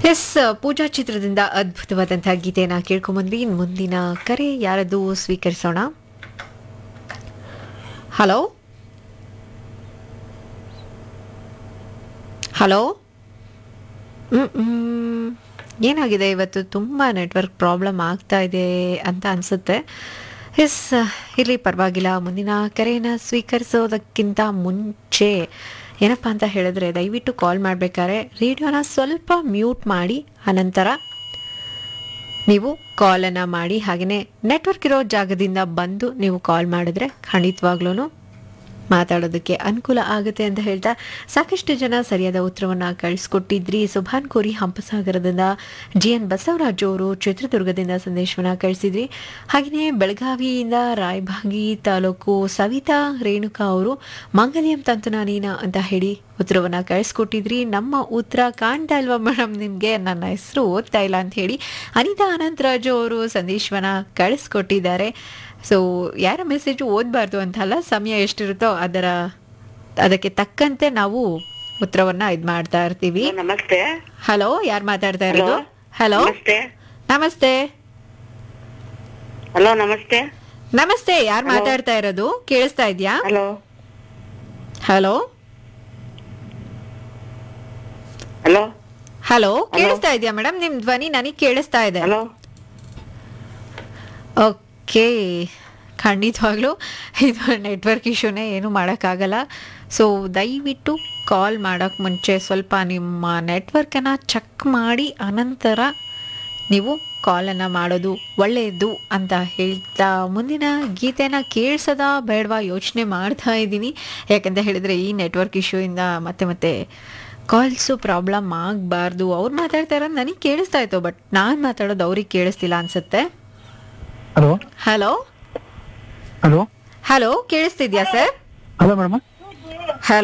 S ಪೂಜಾ ಚಿತ್ರದಿಂದ ಅದ್ಭುತವಾದಂತಹ ಗೀತೆನ ಕೇಳ್ಕೊಂಬಂದ್ವಿ ಇನ್ನು ಮುಂದಿನ ಕರೆ ಯಾರದು ಸ್ವೀಕರಿಸೋಣ ಹಲೋ ಹಲೋ ಏನಾಗಿದೆ ಇವತ್ತು ತುಂಬ ನೆಟ್ವರ್ಕ್ ಪ್ರಾಬ್ಲಮ್ ಆಗ್ತಾ ಇದೆ ಅಂತ ಅನಿಸುತ್ತೆ ಎಸ್ ಇರಲಿ ಪರವಾಗಿಲ್ಲ ಮುಂದಿನ ಕರೆಯನ್ನು ಸ್ವೀಕರಿಸೋದಕ್ಕಿಂತ ಮುಂಚೆ ಏನಪ್ಪ ಅಂತ ಹೇಳಿದ್ರೆ ದಯವಿಟ್ಟು ಕಾಲ್ ಮಾಡಬೇಕಾದ್ರೆ ರೇಡಿಯೋನ ಸ್ವಲ್ಪ ಮ್ಯೂಟ್ ಮಾಡಿ ಅನಂತರ ನೀವು ಕಾಲನ್ನು ಮಾಡಿ ಹಾಗೆಯೇ ನೆಟ್ವರ್ಕ್ ಇರೋ ಜಾಗದಿಂದ ಬಂದು ನೀವು ಕಾಲ್ ಮಾಡಿದ್ರೆ ಖಂಡಿತವಾಗ್ಲೂ ಮಾತಾಡೋದಕ್ಕೆ ಅನುಕೂಲ ಆಗುತ್ತೆ ಅಂತ ಹೇಳ್ತಾ ಸಾಕಷ್ಟು ಜನ ಸರಿಯಾದ ಉತ್ತರವನ್ನು ಕಳಿಸ್ಕೊಟ್ಟಿದ್ರಿ ಸುಭಾನ್ ಕೋರಿ ಹಂಪಸಾಗರದಿಂದ ಜಿ ಎನ್ ಬಸವರಾಜು ಅವರು ಚಿತ್ರದುರ್ಗದಿಂದ ಸಂದೇಶವನ್ನು ಕಳಿಸಿದ್ರಿ ಹಾಗೆಯೇ ಬೆಳಗಾವಿಯಿಂದ ರಾಯಭಾಗಿ ತಾಲೂಕು ಸವಿತಾ ರೇಣುಕಾ ಅವರು ಮಂಗಲ್ಯಂ ತಂತುನಾನೀನ ಅಂತ ಹೇಳಿ ಉತ್ತರವನ್ನು ಕಳಿಸ್ಕೊಟ್ಟಿದ್ರಿ ನಮ್ಮ ಉತ್ತರ ಕಾಣ್ತಾ ಇಲ್ವಾ ಮೇಡಮ್ ನಿಮಗೆ ನನ್ನ ಹೆಸರು ಓದ್ತಾ ಇಲ್ಲ ಅಂತ ಹೇಳಿ ಅನಿತಾ ಅನಂತರಾಜು ಅವರು ಸಂದೇಶವನ್ನು ಕಳಿಸ್ಕೊಟ್ಟಿದ್ದಾರೆ ಸೊ ಯಾರ ಮೆಸೇಜು ಓದಬಾರ್ದು ಅಂತಲ್ಲ ಸಮಯ ಎಷ್ಟಿರುತ್ತೋ ಅದರ ಅದಕ್ಕೆ ತಕ್ಕಂತೆ ನಾವು ಉತ್ತರವನ್ನ ಇದು ಮಾಡ್ತಾ ಇರ್ತೀವಿ ನಮಸ್ತೆ ಹಲೋ ಯಾರು ಮಾತಾಡ್ತಾ ಇರೋದು ಹಲೋ ನಮಸ್ತೆ ನಮಸ್ತೆ ಹಲೋ ನಮಸ್ತೆ ನಮಸ್ತೆ ಯಾರು ಮಾತಾಡ್ತಾ ಇರೋದು ಕೇಳಿಸ್ತಾ ಇದೆಯಾ ಹಲೋ ಹಲೋ ಹಲೋ ಹಲೋ ಕೇಳಿಸ್ತಾ ಇದೆಯಾ ಮೇಡಮ್ ನಿಮ್ ಧ್ವನಿ ನನಗೆ ಕೇಳಿಸ್ತಾ ಇದೆ ಹಲೋ ಓಕೆ ಖಂಡಿತವಾಗ್ಲೂ ಇದು ನೆಟ್ವರ್ಕ್ ಇಶ್ಯೂನೇ ಏನು ಮಾಡೋಕ್ಕಾಗಲ್ಲ ಸೊ ದಯವಿಟ್ಟು ಕಾಲ್ ಮಾಡೋಕ್ಕೆ ಮುಂಚೆ ಸ್ವಲ್ಪ ನಿಮ್ಮ ನೆಟ್ವರ್ಕನ್ನು ಚೆಕ್ ಮಾಡಿ ಅನಂತರ ನೀವು ಕಾಲನ್ನು ಮಾಡೋದು ಒಳ್ಳೆಯದು ಅಂತ ಹೇಳ್ತಾ ಮುಂದಿನ ಗೀತೆನ ಕೇಳಿಸದ ಬೇಡವಾ ಯೋಚನೆ ಮಾಡ್ತಾ ಇದ್ದೀನಿ ಯಾಕಂತ ಹೇಳಿದರೆ ಈ ನೆಟ್ವರ್ಕ್ ಇಶ್ಯೂಯಿಂದ ಮತ್ತೆ ಮತ್ತೆ ಕಾಲ್ಸು ಪ್ರಾಬ್ಲಮ್ ಆಗಬಾರ್ದು ಅವ್ರು ಮಾತಾಡ್ತಾ ಇರೋದು ನನಗೆ ಕೇಳಿಸ್ತಾ ಇತ್ತು ಬಟ್ ನಾನು ಮಾತಾಡೋದು ಅವ್ರಿಗೆ ಕೇಳಿಸ್ತಿಲ್ಲ ಅನ್ಸುತ್ತೆ ಹಲೋ ಹಲೋ ಹಲೋ ಹಲೋ ಕೇಳಿಸ್ತಿದ್ಯಾ ಸರ್ ಹಲೋ ಮೇಡಮ್